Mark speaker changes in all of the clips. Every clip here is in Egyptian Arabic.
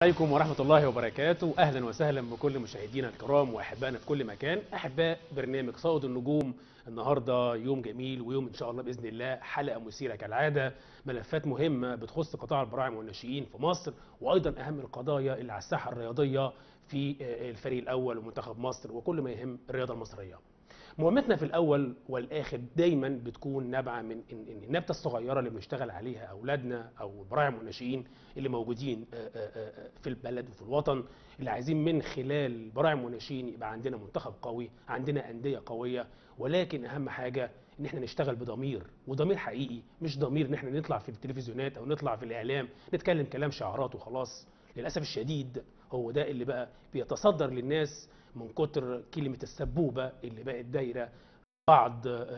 Speaker 1: عليكم ورحمة الله وبركاته أهلا وسهلا بكل مشاهدينا الكرام وأحبائنا في كل مكان أحباء برنامج صائد النجوم النهاردة يوم جميل ويوم إن شاء الله بإذن الله حلقة مثيرة كالعادة ملفات مهمة بتخص قطاع البراعم والناشئين في مصر وأيضا أهم القضايا اللي على الساحة الرياضية في الفريق الأول ومنتخب مصر وكل ما يهم الرياضة المصرية مهمتنا في الاول والاخر دايما بتكون نابعه من إن إن النبته الصغيره اللي بنشتغل عليها اولادنا او البراعم والناشئين اللي موجودين في البلد وفي الوطن اللي عايزين من خلال براعم والناشئين يبقى عندنا منتخب قوي عندنا انديه قويه ولكن اهم حاجه ان احنا نشتغل بضمير وضمير حقيقي مش ضمير ان احنا نطلع في التلفزيونات او نطلع في الاعلام نتكلم كلام شعارات وخلاص للاسف الشديد هو ده اللي بقى بيتصدر للناس من كتر كلمة السبوبة اللي بقت دايرة بعض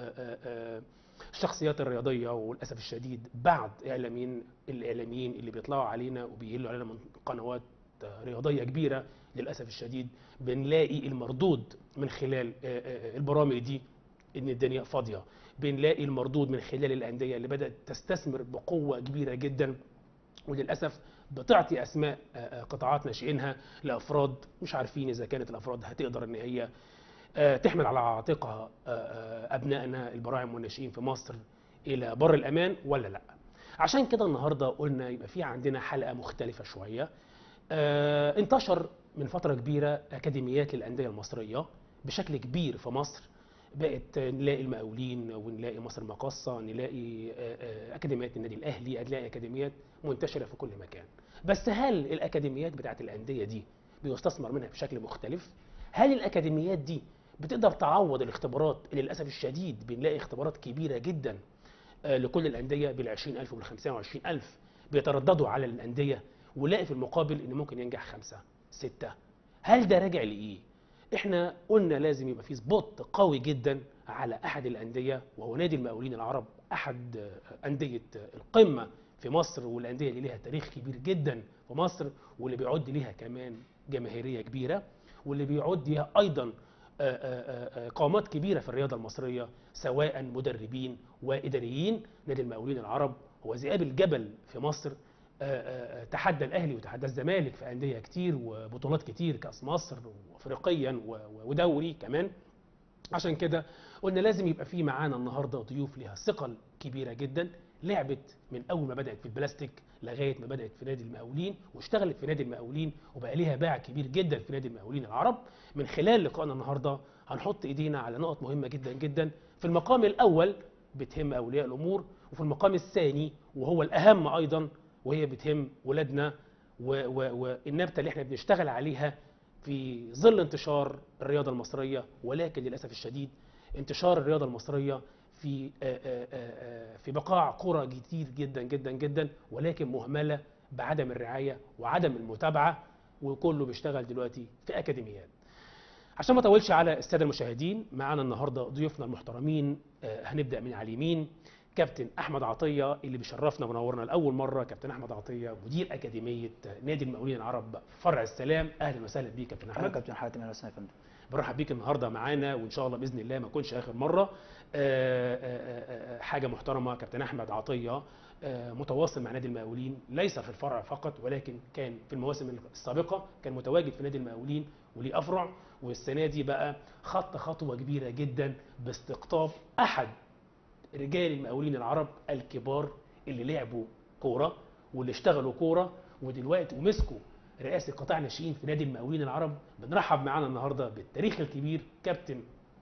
Speaker 1: الشخصيات الرياضية وللأسف الشديد بعض إعلاميين الإعلاميين اللي بيطلعوا علينا وبيقلوا علينا من قنوات رياضية كبيرة للأسف الشديد بنلاقي المردود من خلال البرامج دي إن الدنيا فاضية بنلاقي المردود من خلال الأندية اللي بدأت تستثمر بقوة كبيرة جدا وللأسف بتعطي اسماء قطاعات ناشئينها لافراد مش عارفين اذا كانت الافراد هتقدر ان هي تحمل على عاتقها ابنائنا البراعم والناشئين في مصر الى بر الامان ولا لا عشان كده النهارده قلنا يبقى في عندنا حلقه مختلفه شويه انتشر من فتره كبيره اكاديميات للانديه المصريه بشكل كبير في مصر بقت نلاقي المقاولين ونلاقي مصر المقاصة نلاقي أكاديميات النادي الأهلي نلاقي أكاديميات منتشرة في كل مكان بس هل الأكاديميات بتاعت الأندية دي بيستثمر منها بشكل مختلف؟ هل الأكاديميات دي بتقدر تعوض الاختبارات اللي للأسف الشديد بنلاقي اختبارات كبيرة جدا لكل الأندية بال 20000 وبال 25000 بيترددوا على الأندية ولاقي في المقابل إن ممكن ينجح خمسة ستة هل ده راجع لإيه؟ احنا قلنا لازم يبقى في سبوت قوي جدا على احد الانديه وهو نادي المقاولين العرب احد انديه القمه في مصر والانديه اللي ليها تاريخ كبير جدا في مصر واللي بيعد ليها كمان جماهيريه كبيره واللي بيعد ليها ايضا قامات كبيره في الرياضه المصريه سواء مدربين واداريين نادي المقاولين العرب هو ذئاب الجبل في مصر تحدى الاهلي وتحدى الزمالك في انديه كتير وبطولات كتير كاس مصر وافريقيا ودوري كمان عشان كده قلنا لازم يبقى في معانا النهارده ضيوف ليها ثقل كبيره جدا لعبت من اول ما بدات في البلاستيك لغايه ما بدات في نادي المقاولين واشتغلت في نادي المقاولين وبقى ليها باع كبير جدا في نادي المقاولين العرب من خلال لقائنا النهارده هنحط ايدينا على نقط مهمه جدا جدا في المقام الاول بتهم اولياء الامور وفي المقام الثاني وهو الاهم ايضا وهي بتهم ولادنا والنبته اللي احنا بنشتغل عليها في ظل انتشار الرياضه المصريه ولكن للاسف الشديد انتشار الرياضه المصريه في في بقاع قرى كتير جدا جدا جدا ولكن مهمله بعدم الرعايه وعدم المتابعه وكله بيشتغل دلوقتي في اكاديميات. عشان ما اطولش على الساده المشاهدين معانا النهارده ضيوفنا المحترمين هنبدا من على اليمين كابتن احمد عطيه اللي بيشرفنا ونورنا لاول مره كابتن احمد عطيه مدير اكاديميه نادي المقاولين العرب فرع السلام اهلا وسهلا بيك كابتن احمد
Speaker 2: كابتن حاتم اهلا وسهلا يا فندم
Speaker 1: برحب بيك النهارده معانا وان شاء الله باذن الله ما تكونش اخر مره آآ آآ حاجه محترمه كابتن احمد عطيه متواصل مع نادي المقاولين ليس في الفرع فقط ولكن كان في المواسم السابقه كان متواجد في نادي المقاولين وليه افرع والسنه دي بقى خط خطوه كبيره جدا باستقطاب احد رجال المقاولين العرب الكبار اللي لعبوا كوره واللي اشتغلوا كوره ودلوقتي ومسكوا رئاسه قطاع ناشئين في نادي المقاولين العرب بنرحب معانا النهارده بالتاريخ الكبير كابتن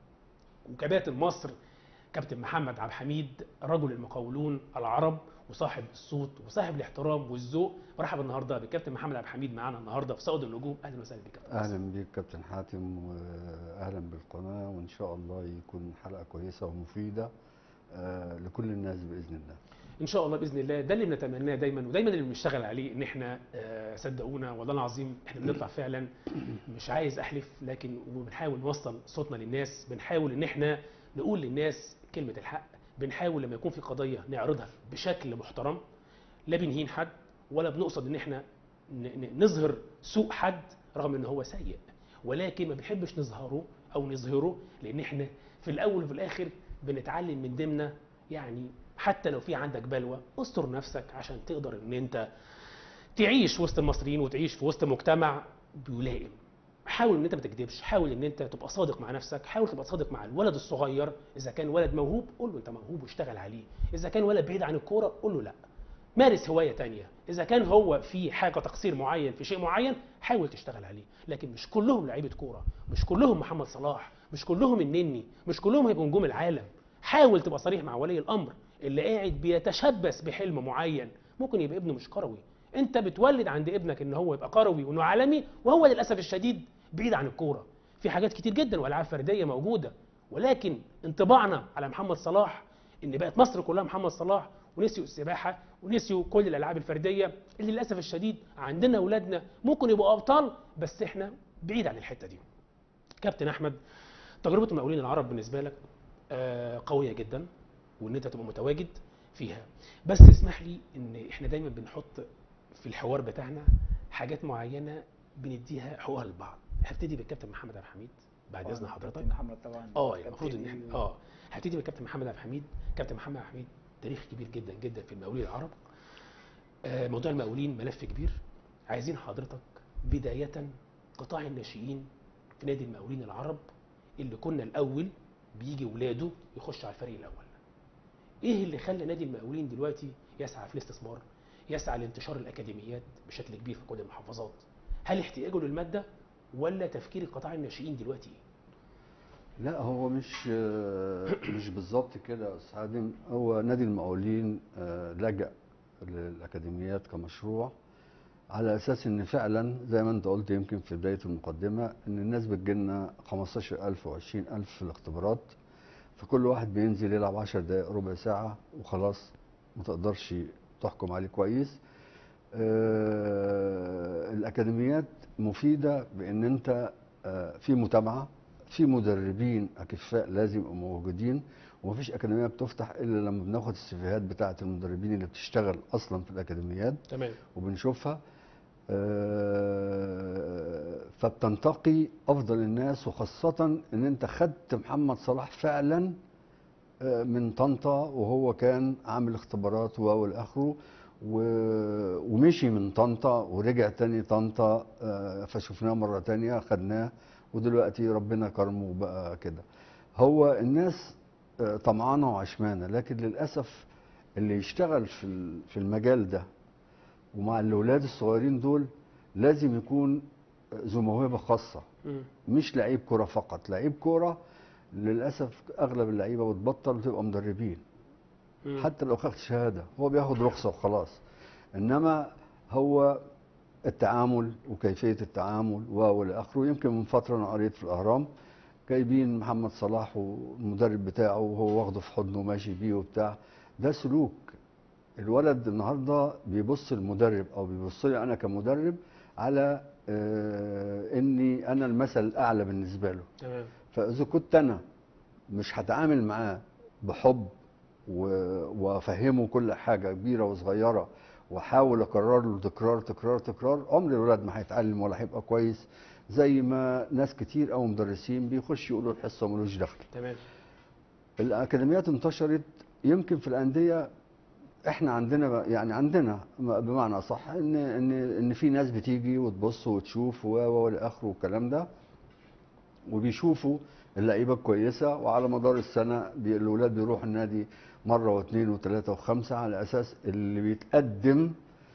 Speaker 1: وكباتن مصر كابتن محمد عبد الحميد رجل المقاولون العرب وصاحب الصوت وصاحب الاحترام والذوق مرحبا النهارده بالكابتن محمد عبد الحميد معانا النهارده في صعود النجوم اهلا وسهلا بك كابتن
Speaker 3: اهلا بيك كابتن حاتم واهلا بالقناه وان شاء الله يكون حلقه كويسه ومفيده آه لكل الناس باذن الله
Speaker 1: ان شاء الله باذن الله ده اللي بنتمناه دايما ودايما اللي بنشتغل عليه ان احنا آه صدقونا والله العظيم احنا بنطلع فعلا مش عايز احلف لكن وبنحاول نوصل صوتنا للناس بنحاول ان احنا نقول للناس كلمه الحق بنحاول لما يكون في قضيه نعرضها بشكل محترم لا بنهين حد ولا بنقصد ان احنا نظهر سوء حد رغم ان هو سيء ولكن ما بنحبش نظهره او نظهره لان احنا في الاول وفي الاخر بنتعلم من ضمن يعني حتى لو في عندك بلوى استر نفسك عشان تقدر ان انت تعيش وسط المصريين وتعيش في وسط مجتمع بيلائم حاول ان انت ما تكذبش حاول ان انت تبقى صادق مع نفسك حاول تبقى صادق مع الولد الصغير اذا كان ولد موهوب قول له انت موهوب واشتغل عليه اذا كان ولد بعيد عن الكوره قول له لا مارس هوايه تانية اذا كان هو في حاجه تقصير معين في شيء معين حاول تشتغل عليه لكن مش كلهم لعيبه كوره مش كلهم محمد صلاح مش كلهم النني مش كلهم هيبقوا نجوم العالم حاول تبقى صريح مع ولي الامر اللي قاعد بيتشبث بحلم معين ممكن يبقى ابنه مش كروي انت بتولد عند ابنك ان هو يبقى كروي وانه عالمي وهو للاسف الشديد بعيد عن الكوره في حاجات كتير جدا والعاب فرديه موجوده ولكن انطباعنا على محمد صلاح ان بقت مصر كلها محمد صلاح ونسيوا السباحه ونسيوا كل الالعاب الفرديه اللي للاسف الشديد عندنا اولادنا ممكن يبقوا ابطال بس احنا بعيد عن الحته دي كابتن احمد تجربه المقاولين العرب بالنسبه لك آه، قويه جدا وان انت تبقى متواجد فيها بس اسمح لي ان احنا دايما بنحط في الحوار بتاعنا حاجات معينه بنديها حقوقها للبعض هبتدي بالكابتن محمد عبد الحميد بعد اذن حضرتك
Speaker 2: كابتن محمد طبعا
Speaker 1: اه يعني المفروض ان
Speaker 2: كابتن
Speaker 1: احنا اه هبتدي بالكابتن محمد عبد الحميد كابتن محمد عبد الحميد تاريخ كبير جدا جدا في المقاولين العرب آه موضوع المقاولين ملف كبير عايزين حضرتك بدايه قطاع الناشئين في نادي المقاولين العرب اللي كنا الاول بيجي ولاده يخش على الفريق الاول ايه اللي خلى نادي المقاولين دلوقتي يسعى في الاستثمار يسعى لانتشار الاكاديميات بشكل كبير في كل المحافظات هل احتياجه للماده ولا تفكير قطاع الناشئين دلوقتي ايه
Speaker 3: لا هو مش آه، مش بالظبط كده يا استاذ حازم هو نادي المقاولين آه، لجأ للاكاديميات كمشروع على اساس ان فعلا زي ما انت قلت يمكن في بدايه المقدمه ان الناس بتجيلنا 15000 و20000 في الاختبارات فكل واحد بينزل يلعب 10 دقائق ربع ساعه وخلاص ما تقدرش تحكم عليه كويس آه، الاكاديميات مفيده بان انت آه، في متابعه في مدربين اكفاء لازم يبقوا موجودين ومفيش اكاديميه بتفتح الا لما بناخد السيفيهات بتاعه المدربين اللي بتشتغل اصلا في الاكاديميات
Speaker 1: تمام
Speaker 3: وبنشوفها آه، فبتنتقي افضل الناس وخاصه ان انت خدت محمد صلاح فعلا آه، من طنطا وهو كان عامل اختبارات و اخره و- ومشي من طنطا ورجع تاني طنطا آه، فشفناه مره تانية خدناه ودلوقتي ربنا كرمه وبقى كده هو الناس آه، طمعانه وعشمانه لكن للاسف اللي يشتغل في ال- في المجال ده ومع الاولاد الصغيرين دول لازم يكون ذو موهبه خاصه
Speaker 1: مم.
Speaker 3: مش لعيب كوره فقط لعيب كوره للاسف اغلب اللعيبه بتبطل وتبقى مدربين
Speaker 1: مم.
Speaker 3: حتى لو خد شهاده هو بياخد رخصه وخلاص انما هو التعامل وكيفيه التعامل و والى اخره يمكن من فتره انا قريت في الاهرام جايبين محمد صلاح والمدرب بتاعه وهو واخده في حضنه وماشي بيه وبتاع ده سلوك الولد النهارده بيبص المدرب او بيبص لي انا كمدرب على آه اني انا المثل الاعلى بالنسبه له
Speaker 1: تمام
Speaker 3: فاذا كنت انا مش هتعامل معاه بحب و- وافهمه كل حاجه كبيره وصغيره واحاول اكرر له تكرار تكرار تكرار عمر الولاد ما هيتعلم ولا هيبقى كويس زي ما ناس كتير او مدرسين بيخش يقولوا الحصه ملوش دخل
Speaker 1: تمام
Speaker 3: الاكاديميات انتشرت يمكن في الانديه احنا عندنا بقى- يعني عندنا بمعنى صح ان ان ان في ناس بتيجي وتبص وتشوف و و والى اخره والكلام ده وبيشوفوا اللعيبه الكويسه وعلى مدار السنه بي الاولاد بيروحوا النادي مره واثنين وثلاثه وخمسه على اساس اللي بيتقدم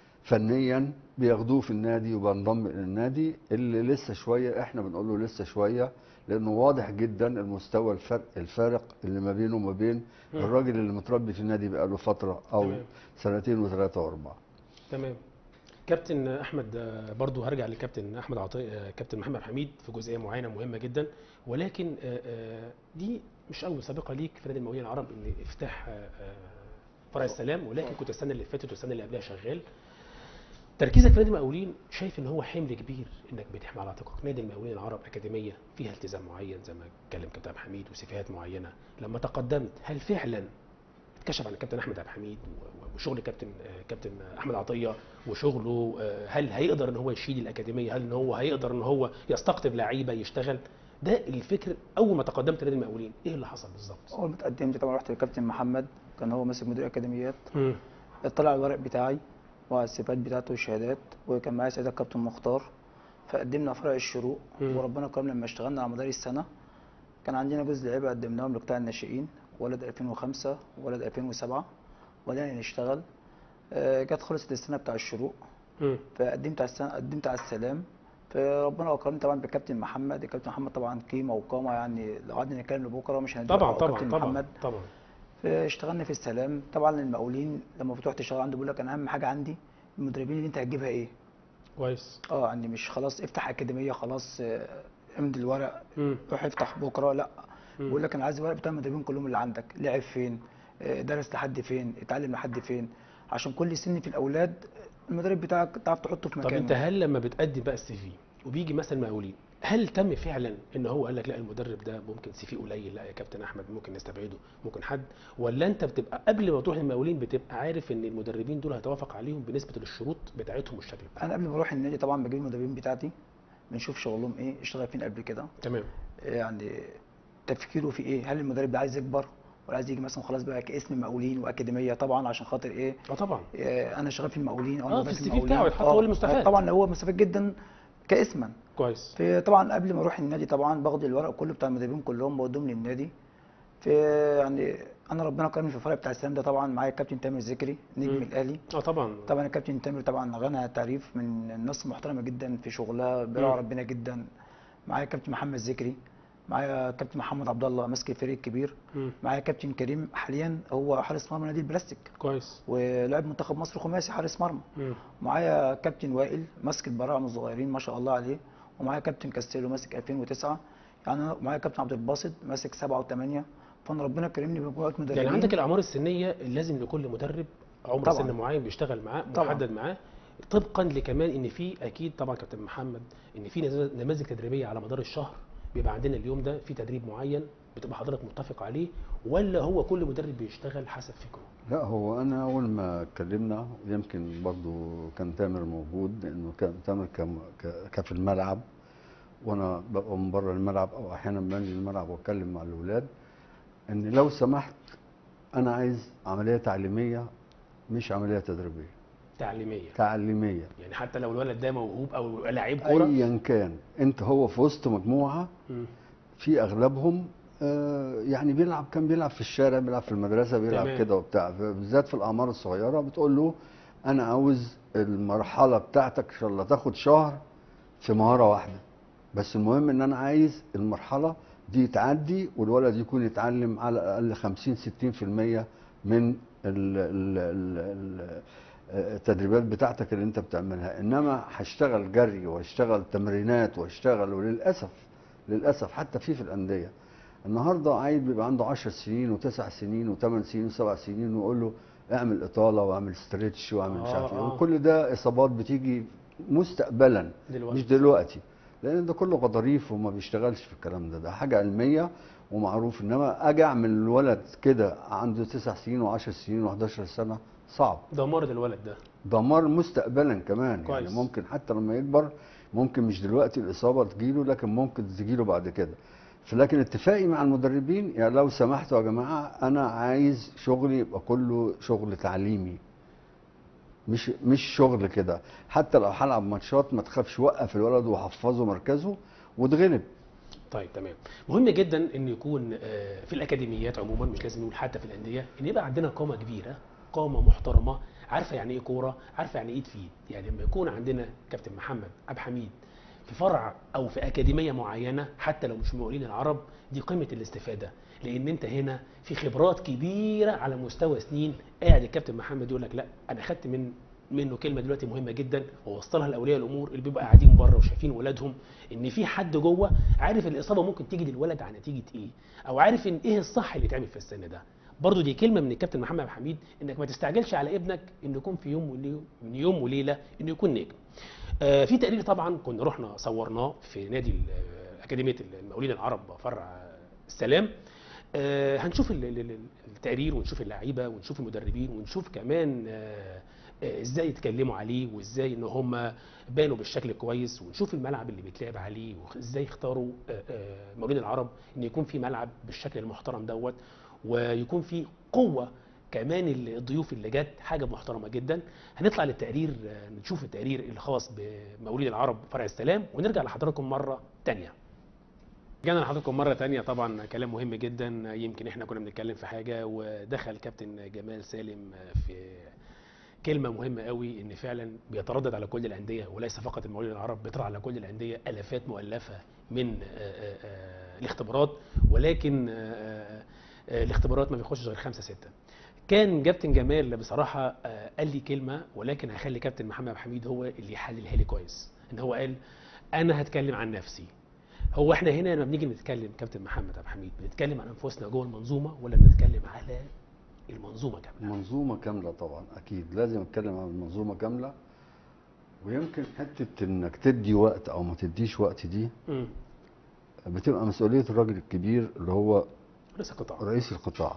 Speaker 3: فنيا بياخدوه في النادي وبنضم الى النادي اللي لسه شويه احنا بنقول له لسه شويه لانه واضح جدا المستوى الفرق الفارق اللي ما بينه وما بين
Speaker 1: مم.
Speaker 3: الراجل اللي متربي في النادي بقاله فتره او
Speaker 1: تمام.
Speaker 3: سنتين وثلاثه واربعه
Speaker 1: تمام كابتن احمد آه، برضو هرجع لكابتن احمد عطيه آه، كابتن محمد حميد في جزئيه معينه مهمه جدا ولكن آه، آه، دي مش اول سابقه ليك في نادي المقاولين العرب ان افتتاح آه، آه، فرع السلام ولكن كنت السنه اللي فاتت والسنه اللي قبلها شغال تركيزك في نادي المقاولين شايف ان هو حمل كبير انك بتحمل على عاتقك نادي المقاولين العرب اكاديميه فيها التزام معين زي ما اتكلم كابتن عبد الحميد وسيفيهات معينه لما تقدمت هل فعلا اتكشف عن الكابتن احمد عبد الحميد و- و- وشغل كابتن آه، كابتن احمد عطيه وشغله آه، هل هيقدر ان هو يشيل الاكاديميه هل ان هو هيقدر ان هو يستقطب لعيبه يشتغل ده الفكر اول ما تقدمت نادي المقاولين ايه اللي حصل بالظبط
Speaker 2: اول ما اتقدمت طبعا رحت للكابتن محمد كان هو ماسك مدير اكاديميات
Speaker 1: مم.
Speaker 2: اطلع على الورق بتاعي وعلى الصفات بتاعته والشهادات وكان معايا ساعتها الكابتن مختار فقدمنا فرع الشروق
Speaker 1: مم.
Speaker 2: وربنا كرمنا لما اشتغلنا على مدار السنه كان عندنا جزء لعيبه قدمناهم لقطاع الناشئين ولد 2005 ولد 2007 وبدأنا نشتغل آه، جت خلصت السنه بتاع الشروق
Speaker 1: مم.
Speaker 2: فقدمت على السنة قدمت على السلام فربنا اكرمني طبعا بكابتن محمد الكابتن محمد طبعا قيمه وقامه يعني لو قعدنا نتكلم لبكره مش هندي
Speaker 1: طبعا
Speaker 2: على
Speaker 1: طبعا
Speaker 2: كابتن
Speaker 1: طبعا
Speaker 2: محمد
Speaker 1: طبعا
Speaker 2: اشتغلنا في السلام طبعا المقاولين لما بتروح تشتغل عنده بيقول لك انا اهم حاجه عندي المدربين اللي انت هتجيبها ايه
Speaker 1: كويس
Speaker 2: اه يعني مش خلاص افتح اكاديميه خلاص آه، امضي الورق
Speaker 1: مم.
Speaker 2: روح افتح بكره لا
Speaker 1: مم.
Speaker 2: بيقول لك انا عايز الورق بتاع المدربين كلهم اللي عندك لعب فين آه، درس لحد فين اتعلم لحد فين عشان كل سن في الاولاد المدرب بتاعك تعرف تحطه في
Speaker 1: طب
Speaker 2: مكانه
Speaker 1: انت هل لما بتقدم بقى السي في وبيجي مثلا مقاولين هل تم فعلا ان هو قال لك لا المدرب ده ممكن سي في قليل لا يا كابتن احمد ممكن نستبعده ممكن حد ولا انت بتبقى قبل ما تروح للمقاولين بتبقى عارف ان المدربين دول هيتوافق عليهم بنسبه الشروط بتاعتهم والشكل بتاعهم
Speaker 2: انا قبل ما اروح النادي طبعا بجيب المدربين بتاعتي بنشوف شغلهم ايه اشتغل فين قبل كده
Speaker 1: تمام
Speaker 2: يعني تفكيره في ايه هل المدرب ده عايز يكبر ولا عايز يجي مثلا خلاص بقى كاسم مقاولين واكاديميه طبعا عشان خاطر ايه
Speaker 1: اه طبعا
Speaker 2: إيه، انا شغال في المقاولين او
Speaker 1: آه،
Speaker 2: أنا
Speaker 1: في
Speaker 2: شغال
Speaker 1: السي في
Speaker 2: المقاولين.
Speaker 1: بتاعه يتحط
Speaker 2: آه،
Speaker 1: هو اللي مستفاد.
Speaker 2: طبعا هو مستفاد جدا كاسما
Speaker 1: كويس
Speaker 2: فطبعا قبل ما اروح النادي طبعا باخد الورق كله بتاع المدربين كلهم بودهم للنادي في يعني انا ربنا كرمني في الفرع بتاع السلام ده طبعا معايا الكابتن تامر ذكري نجم
Speaker 1: مم.
Speaker 2: الاهلي
Speaker 1: اه طبعا
Speaker 2: طبعا الكابتن تامر طبعا غنى تعريف من الناس محترمه جدا في شغلها بيراعي
Speaker 1: مم.
Speaker 2: ربنا جدا معايا كابتن محمد ذكري معايا كابتن محمد عبد الله ماسك الفريق الكبير
Speaker 1: مم.
Speaker 2: معايا كابتن كريم حاليا هو حارس مرمى نادي البلاستيك
Speaker 1: كويس
Speaker 2: ولاعب منتخب مصر خماسي حارس مرمى
Speaker 1: مم.
Speaker 2: معايا كابتن وائل ماسك البراعم الصغيرين ما شاء الله عليه ومعايا كابتن كاستيلو ماسك 2009 يعني أنا معايا كابتن عبد الباسط ماسك 7 و8 فانا ربنا كرمني بمجموعه مدربين
Speaker 1: يعني عندك الاعمار السنيه لازم لكل مدرب عمر
Speaker 2: طبعاً.
Speaker 1: سن معين بيشتغل معاه
Speaker 2: طبعاً.
Speaker 1: محدد معاه طبقا لكمان ان في اكيد طبعا كابتن محمد ان في نز- نماذج تدريبيه على مدار الشهر بيبقى عندنا اليوم ده في تدريب معين بتبقى حضرتك متفق عليه ولا هو كل مدرب بيشتغل حسب فكره
Speaker 3: لا هو انا اول ما اتكلمنا يمكن برضو كان تامر موجود لانه كان تامر كان ك- كان في الملعب وانا ببقى من بره الملعب او احيانا بنزل الملعب واتكلم مع الاولاد ان لو سمحت انا عايز عمليه تعليميه مش عمليه تدريبيه
Speaker 1: تعليميه
Speaker 3: تعليميه
Speaker 1: يعني حتى لو الولد ده موهوب او لعيب كوره
Speaker 3: ايا كان انت هو في وسط مجموعه
Speaker 1: مم.
Speaker 3: في اغلبهم آه، يعني بيلعب كان بيلعب في الشارع بيلعب في المدرسه بيلعب
Speaker 1: تمام.
Speaker 3: كده وبتاع بالذات في الاعمار الصغيره بتقول له انا عاوز المرحله بتاعتك ان شاء الله تاخد شهر في مهاره واحده بس المهم ان انا عايز المرحله دي تعدي والولد يكون يتعلم على الاقل 50 60% من ال ال ال ال التدريبات بتاعتك اللي انت بتعملها انما هشتغل جري واشتغل تمرينات واشتغل وللاسف للاسف حتى في في الانديه النهارده عيل بيبقى عنده 10 سنين وتسع سنين وثمان سنين وسبع سنين ويقول له اعمل اطاله واعمل ستريتش واعمل مش عارف ايه
Speaker 1: آه، آه.
Speaker 3: وكل ده اصابات بتيجي مستقبلا
Speaker 1: دلوقتي
Speaker 3: مش دلوقتي لان ده كله غضاريف وما بيشتغلش في الكلام ده ده حاجه علميه ومعروف انما اجي اعمل الولد كده عنده تسع سنين و10 سنين و11 سنه صعب
Speaker 1: دمار الولد ده
Speaker 3: دمار مستقبلا كمان
Speaker 1: كويس.
Speaker 3: يعني ممكن حتى لما يكبر ممكن مش دلوقتي الاصابه تجيله لكن ممكن تجيله بعد كده فلكن اتفاقي مع المدربين يعني لو سمحتوا يا جماعه انا عايز شغلي يبقى كله شغل تعليمي مش مش شغل كده حتى لو هلعب ماتشات ما تخافش وقف الولد وحفظه مركزه واتغلب
Speaker 1: طيب تمام مهم جدا ان يكون آه، في الاكاديميات عموما مش لازم نقول حتى في الانديه ان يبقى عندنا قامه كبيره قامه محترمه عارفه يعني ايه كوره عارفه يعني ايه تفيد يعني لما يكون عندنا كابتن محمد عبد الحميد في فرع او في اكاديميه معينه حتى لو مش مقاولين العرب دي قيمه الاستفاده لان انت هنا في خبرات كبيره على مستوى سنين قاعد الكابتن محمد يقول لك لا انا خدت من منه كلمه دلوقتي مهمه جدا ووصلها لاولياء الامور اللي بيبقى قاعدين بره وشايفين ولادهم ان في حد جوه عارف الاصابه ممكن تيجي للولد على نتيجه ايه او عارف ان ايه الصح اللي يتعمل في السن ده برضو دي كلمه من الكابتن محمد عبد الحميد انك ما تستعجلش على ابنك انه يكون في يوم وليله من يوم وليله انه يكون نجم آه، في تقرير طبعا كنا رحنا صورناه في نادي ال- آه، اكاديميه المقاولين العرب فرع السلام آه، هنشوف ال- ال- ال- التقرير ونشوف اللعيبه ونشوف المدربين ونشوف كمان آه، آه، ازاي يتكلموا عليه وازاي ان هم بانوا بالشكل كويس ونشوف الملعب اللي بيتلعب عليه وازاي اختاروا آه، آه، المقاولين العرب ان يكون في ملعب بالشكل المحترم دوت ويكون في قوه كمان الضيوف اللي جت حاجه محترمه جدا هنطلع للتقرير آه، نشوف التقرير الخاص بموليد العرب فرع السلام ونرجع لحضراتكم مره تانية رجعنا لحضراتكم مرة تانية طبعا كلام مهم جدا يمكن احنا كنا بنتكلم في حاجة ودخل كابتن جمال سالم في كلمة مهمة قوي ان فعلا بيتردد على كل الأندية وليس فقط المقاولين العرب بيطلع على كل الأندية ألافات مؤلفة من آه، آه، آه، الاختبارات ولكن آه، آه، الاختبارات ما بيخشش غير خمسة ستة كان كابتن جمال بصراحة آه، قال لي كلمة ولكن هخلي كابتن محمد عبد الحميد هو اللي يحللها لي كويس ان هو قال انا هتكلم عن نفسي هو احنا هنا لما بنيجي نتكلم كابتن محمد عبد الحميد بنتكلم عن انفسنا جوه المنظومه ولا بنتكلم على المنظومه كامله؟
Speaker 3: منظومه كامله طبعا اكيد لازم اتكلم عن المنظومه كامله ويمكن حته انك تدي وقت او ما تديش وقت دي
Speaker 1: امم
Speaker 3: بتبقى مسؤوليه الراجل الكبير اللي هو
Speaker 1: رئيس القطاع
Speaker 3: رئيس القطاع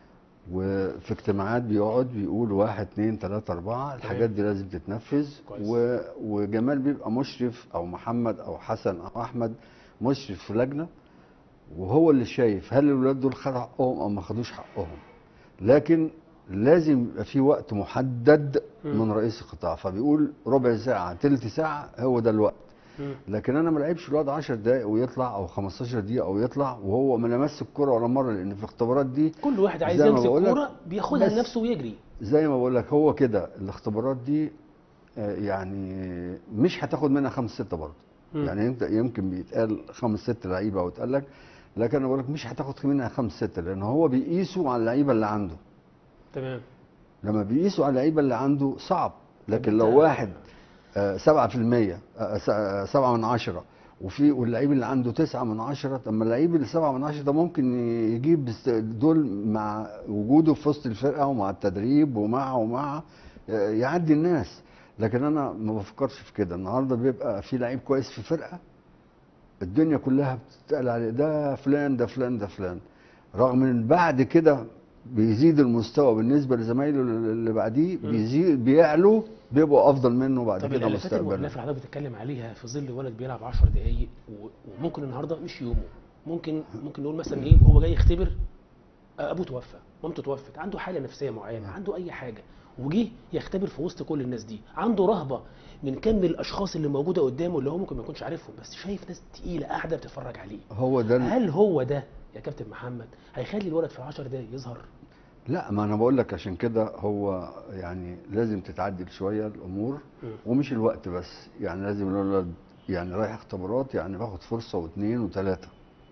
Speaker 3: وفي اجتماعات بيقعد بيقول واحد اتنين تلاته اربعه الحاجات دي لازم تتنفذ
Speaker 1: كويس.
Speaker 3: و... وجمال بيبقى مشرف او محمد او حسن او احمد مشرف في لجنه وهو اللي شايف هل الولاد دول خدوا حقهم او ما خدوش حقهم لكن لازم يبقى في وقت محدد
Speaker 1: مم.
Speaker 3: من رئيس القطاع فبيقول ربع ساعه تلت ساعه هو ده الوقت
Speaker 1: مم.
Speaker 3: لكن انا ما لعبش الواد 10 دقائق ويطلع او 15 دقيقه ويطلع وهو ما لمس الكوره ولا مره لان في الاختبارات دي
Speaker 1: كل واحد عايز
Speaker 3: زي ما
Speaker 1: يمسك
Speaker 3: بقول لك،
Speaker 1: كوره بياخدها
Speaker 3: بس-
Speaker 1: لنفسه ويجري
Speaker 3: زي ما بقول لك هو كده الاختبارات دي آه، يعني مش هتاخد منها خمس ستة برضه
Speaker 1: مم.
Speaker 3: يعني انت يمكن بيتقال خمس ست لعيبه او اتقال لك لكن انا بقول لك مش هتاخد منها خمس ستة لان هو بيقيسوا على اللعيبه اللي عنده
Speaker 1: تمام
Speaker 3: لما بيقيسوا على اللعيبه اللي عنده صعب لكن
Speaker 1: طب
Speaker 3: لو
Speaker 1: انت-
Speaker 3: واحد آه، سبعة في المية آه، س- آه، سبعة من عشرة وفي واللعيب اللي عنده تسعة من عشرة طب ما اللعيب اللي سبعة من عشرة ده ممكن يجيب بس- دول مع وجوده في وسط الفرقة ومع التدريب ومع ومع آه، يعدي الناس لكن انا ما بفكرش في كده النهارده بيبقى في لعيب كويس في فرقة الدنيا كلها بتتقال عليه ده فلان ده فلان ده فلان رغم ان بعد كده بيزيد المستوى بالنسبه لزمايله اللي بعديه
Speaker 1: مم.
Speaker 3: بيزيد بيعلوا بيبقوا افضل منه بعد
Speaker 1: طب
Speaker 3: كده
Speaker 1: الالافات
Speaker 3: مستقبلا
Speaker 1: المؤلفه اللي حضرتك بتتكلم عليها في ظل ولد بيلعب 10 دقائق و- وممكن النهارده مش يومه ممكن ممكن نقول مثلا ايه هو جاي يختبر آه، ابوه توفى مامته توفت عنده حاله نفسيه معينه عنده اي حاجه وجه يختبر في وسط كل الناس دي عنده رهبه من كم الاشخاص اللي موجوده قدامه اللي هو ممكن ما يكونش عارفهم بس شايف ناس تقيله قاعده بتتفرج عليه
Speaker 3: هو ده ال-
Speaker 1: هل هو ده يا كابتن محمد هيخلي الولد في 10 دقايق يظهر
Speaker 3: لا ما انا بقول لك عشان كده هو يعني لازم تتعدل شويه الامور
Speaker 1: مم.
Speaker 3: ومش الوقت بس يعني لازم الولد يعني رايح اختبارات يعني باخد فرصه واثنين وثلاثه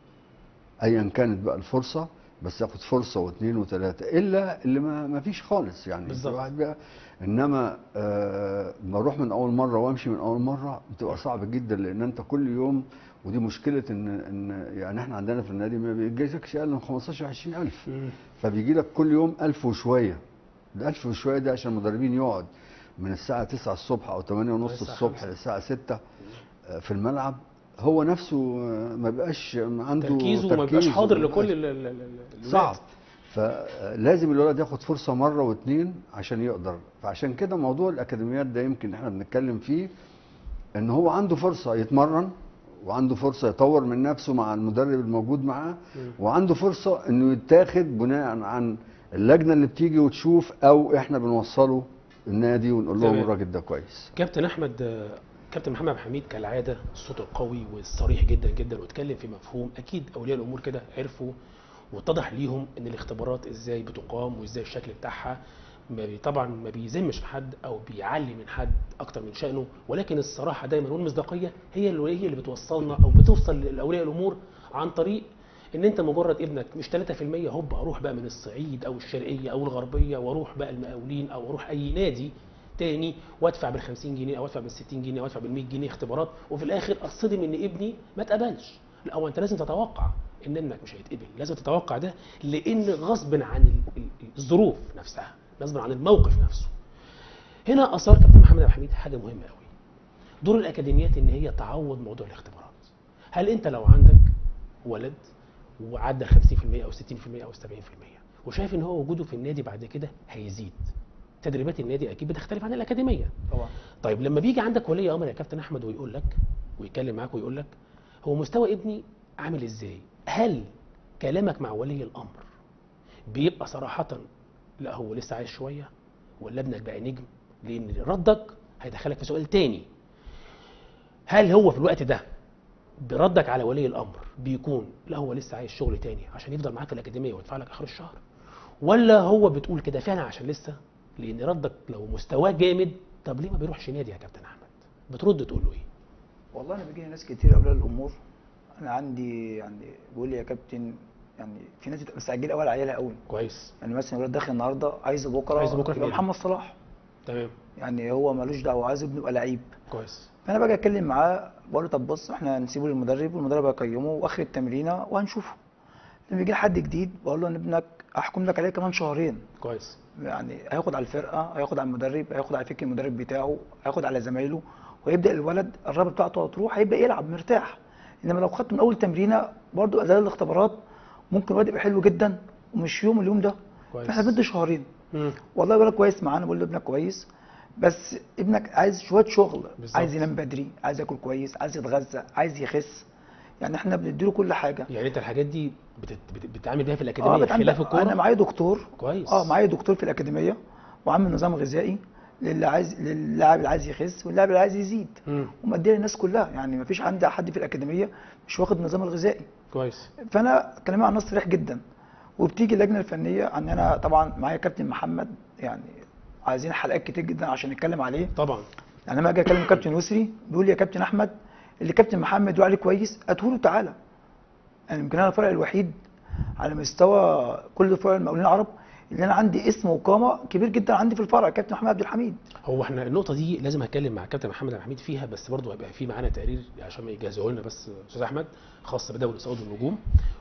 Speaker 3: ايا كانت بقى الفرصه بس ياخد فرصه واثنين وثلاثه الا اللي ما, ما فيش خالص يعني
Speaker 1: بالظبط.
Speaker 3: الواحد بقى انما آه ما اروح من اول مره وامشي من اول مره بتبقى صعب جدا لان انت كل يوم ودي مشكله ان ان يعني احنا عندنا في النادي ما بيجيلكش اقل من 15 20000 فبيجي لك كل يوم ألف وشوية ده ألف وشوية ده عشان المدربين يقعد من الساعة 9 الصبح أو 8 ونص
Speaker 1: الساعة
Speaker 3: الصبح
Speaker 1: خمسة.
Speaker 3: للساعة 6 آه، في الملعب هو نفسه آه، ما بيبقاش عنده
Speaker 1: تركيزه وما بيبقاش
Speaker 3: تركيز
Speaker 1: حاضر
Speaker 3: وما
Speaker 1: لكل
Speaker 3: بيبقاش-
Speaker 1: ال- ال- ال- الولاد.
Speaker 3: صعب فلازم الولد ياخد فرصة مرة واتنين عشان يقدر فعشان كده موضوع الأكاديميات ده يمكن احنا بنتكلم فيه ان هو عنده فرصة يتمرن وعنده فرصة يطور من نفسه مع المدرب الموجود معاه
Speaker 1: مم.
Speaker 3: وعنده فرصة انه يتاخد بناء عن اللجنة اللي بتيجي وتشوف او احنا بنوصله النادي ونقول لهم
Speaker 1: تمام.
Speaker 3: الراجل ده كويس
Speaker 1: كابتن احمد آه، كابتن محمد عبد الحميد كالعاده الصوت القوي والصريح جدا جدا واتكلم في مفهوم اكيد اولياء الامور كده عرفوا واتضح ليهم ان الاختبارات ازاي بتقام وازاي الشكل بتاعها ما بي طبعا ما بيذمش في حد او بيعلي من حد اكتر من شانه ولكن الصراحه دايما والمصداقيه هي اللي هي اللي بتوصلنا او بتوصل لاولياء الامور عن طريق ان انت مجرد ابنك مش 3% هوب اروح بقى من الصعيد او الشرقيه او الغربيه واروح بقى المقاولين او اروح اي نادي تاني وادفع بال 50 جنيه او ادفع بال 60 جنيه او ادفع بال 100 جنيه اختبارات وفي الاخر اصطدم ان ابني ما اتقبلش لا هو انت لازم تتوقع ان ابنك مش هيتقبل لازم تتوقع ده لان غصب عن ال- ال- الظروف نفسها غصب عن الموقف نفسه هنا اثار كابتن محمد عبد الحميد حاجه مهمه قوي دور الاكاديميات ان هي تعوض موضوع الاختبارات هل انت لو عندك ولد وعدى 50% او 60% او 70% وشايف ان هو وجوده في النادي بعد كده هيزيد تدريبات النادي اكيد بتختلف عن الاكاديميه
Speaker 2: طبعا
Speaker 1: طيب لما بيجي عندك ولي امر يا كابتن احمد ويقول لك ويتكلم معاك ويقول لك هو مستوى ابني عامل ازاي هل كلامك مع ولي الامر بيبقى صراحه لا هو لسه عايز شويه ولا ابنك بقى نجم لان ردك هيدخلك في سؤال تاني هل هو في الوقت ده بردك على ولي الامر بيكون لا هو لسه عايز شغل تاني عشان يفضل معاك في الاكاديميه ويدفع لك اخر الشهر ولا هو بتقول كده فعلا عشان لسه لان ردك لو مستواه جامد طب ليه ما بيروحش نادي يا كابتن احمد بترد تقول له ايه
Speaker 2: والله انا بيجي ناس كتير اولياء الامور انا عندي يعني بيقول لي يا كابتن يعني في ناس بتبقى مستعجله قوي على عيالها قوي
Speaker 1: كويس
Speaker 2: يعني مثلا الولاد داخل النهارده عايز بكره
Speaker 1: عايزه بكرة في
Speaker 2: يبقى
Speaker 1: النادي.
Speaker 2: محمد صلاح
Speaker 1: تمام
Speaker 2: يعني هو ملوش دعوه عايز ابنه يبقى لعيب
Speaker 1: كويس
Speaker 2: فانا باجي اتكلم معاه بقول له طب بص احنا هنسيبه للمدرب والمدرب هيقيمه واخر التمرينه وهنشوفه لما يجي حد جديد بقول له ان ابنك احكم لك عليه كمان شهرين
Speaker 1: كويس
Speaker 2: يعني هياخد على الفرقه هياخد على المدرب هياخد على فكر المدرب بتاعه هياخد على زمايله ويبدا الولد الرابط بتاعته هتروح هيبدا يلعب مرتاح انما لو خدته من اول تمرينه برضه ازال الاختبارات ممكن الواد يبقى حلو جدا ومش يوم اليوم ده
Speaker 1: كويس
Speaker 2: فاحنا بندي شهرين
Speaker 1: مم.
Speaker 2: والله الولد كويس معانا بقول له ابنك كويس بس ابنك عايز شويه شغل
Speaker 1: بالظبط.
Speaker 2: عايز ينام بدري عايز ياكل كويس عايز يتغذى عايز يخس يعني احنا بنديله كل حاجه
Speaker 1: يعني انت الحاجات دي بت... بت... بتعمل بيها في
Speaker 2: اه
Speaker 1: الاكاديميه
Speaker 2: بتعمل-
Speaker 1: خلاف الكوره
Speaker 2: انا معايا دكتور
Speaker 1: كويس
Speaker 2: اه معايا دكتور في الاكاديميه وعامل نظام غذائي للي عايز للاعب اللي عايز يخس واللاعب اللي عايز يزيد
Speaker 1: مم.
Speaker 2: ومديه للناس كلها يعني ما فيش عندي حد في الاكاديميه مش واخد النظام الغذائي
Speaker 1: كويس
Speaker 2: فانا كلامي عن الناس صريح جدا وبتيجي اللجنه الفنيه عندنا طبعا معايا كابتن محمد يعني عايزين حلقات كتير جدا عشان نتكلم عليه
Speaker 1: طبعا
Speaker 2: يعني لما اجي اكلم كابتن يسري بيقول لي يا كابتن احمد اللي كابتن محمد يقول عليه كويس هاته له تعالى يعني يمكن انا الفرع الوحيد على مستوى كل فروع المقاولين العرب اللي انا عندي اسم وقامه كبير جدا عندي في الفرع كابتن محمد عبد الحميد
Speaker 1: هو احنا النقطة دي لازم هتكلم مع كابتن محمد عبد الحميد فيها بس برضه هيبقى في معانا تقرير عشان ما يجهزوه لنا بس استاذ احمد خاص بدوري صعود النجوم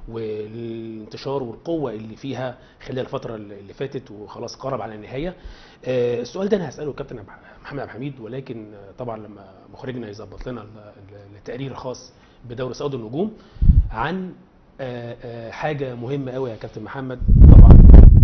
Speaker 1: والانتشار والقوة اللي فيها خلال الفترة اللي فاتت وخلاص قرب على النهاية. آه، السؤال ده انا هسأله الكابتن عبد- محمد عبد الحميد ولكن آه، طبعا لما مخرجنا يظبط لنا ال- ال- التقرير الخاص بدوري صعود النجوم عن آه، آه، حاجة مهمة قوي يا كابتن محمد طبعا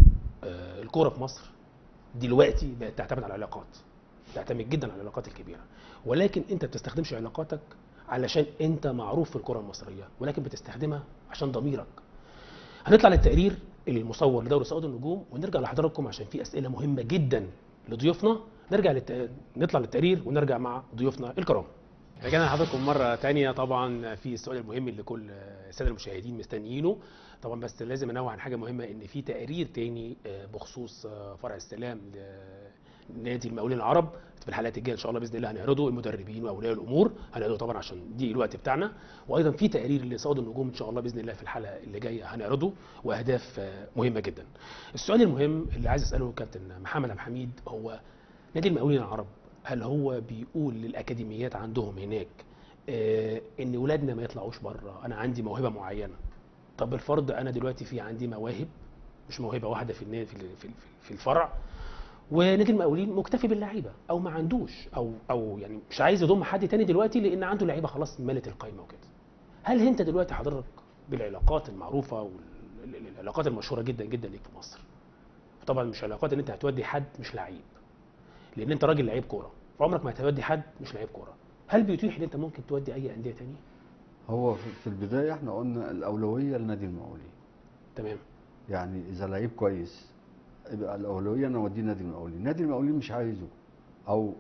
Speaker 1: آه، الكورة في مصر دلوقتي بقت تعتمد على العلاقات تعتمد جدا على العلاقات الكبيره ولكن انت بتستخدمش علاقاتك علشان انت معروف في الكره المصريه ولكن بتستخدمها عشان ضميرك هنطلع للتقرير المصور لدوري صعود النجوم ونرجع لحضراتكم عشان في اسئله مهمه جدا لضيوفنا نرجع للت... نطلع للتقرير ونرجع مع ضيوفنا الكرام رجعنا لحضراتكم مرة تانية طبعا في السؤال المهم اللي كل السادة المشاهدين مستنيينه طبعا بس لازم انوه عن حاجة مهمة ان في تقرير تاني آه، بخصوص آه، فرع السلام لنادي المقاولين العرب في الحلقات الجاية ان شاء الله باذن الله هنعرضه المدربين واولياء الامور هنعرضه طبعا عشان دي الوقت بتاعنا وايضا في تقرير لصعود النجوم ان شاء الله باذن الله في الحلقة اللي جاية هنعرضه واهداف آه، مهمة جدا السؤال المهم اللي عايز اساله كابتن محمد عبد الحميد هو نادي المقاولين العرب هل هو بيقول للاكاديميات عندهم هناك آه، ان ولادنا ما يطلعوش بره انا عندي موهبه معينه طب بالفرض انا دلوقتي في عندي مواهب مش موهبه واحده في النادي في ال- في ال- في الفرع ونادي المقاولين مكتفي باللعيبه او ما عندوش او او يعني مش عايز يضم حد تاني دلوقتي لان عنده لعيبه خلاص ملت القايمه وكده هل انت دلوقتي حضرتك بالعلاقات المعروفه والعلاقات المشهوره جدا جدا ليك في مصر طبعا مش علاقات ان انت هتودي حد مش لعيب لان انت راجل لعيب كوره فعمرك ما هتودي حد مش لعيب كوره هل بيتيح ان انت ممكن تودي اي انديه تانية
Speaker 3: هو في في البدايه احنا قلنا الاولويه لنادي المقاولين
Speaker 1: تمام
Speaker 3: يعني اذا لعيب كويس يبقى الاولويه انا اوديه نادي المقاولين نادي المقاولين مش عايزه او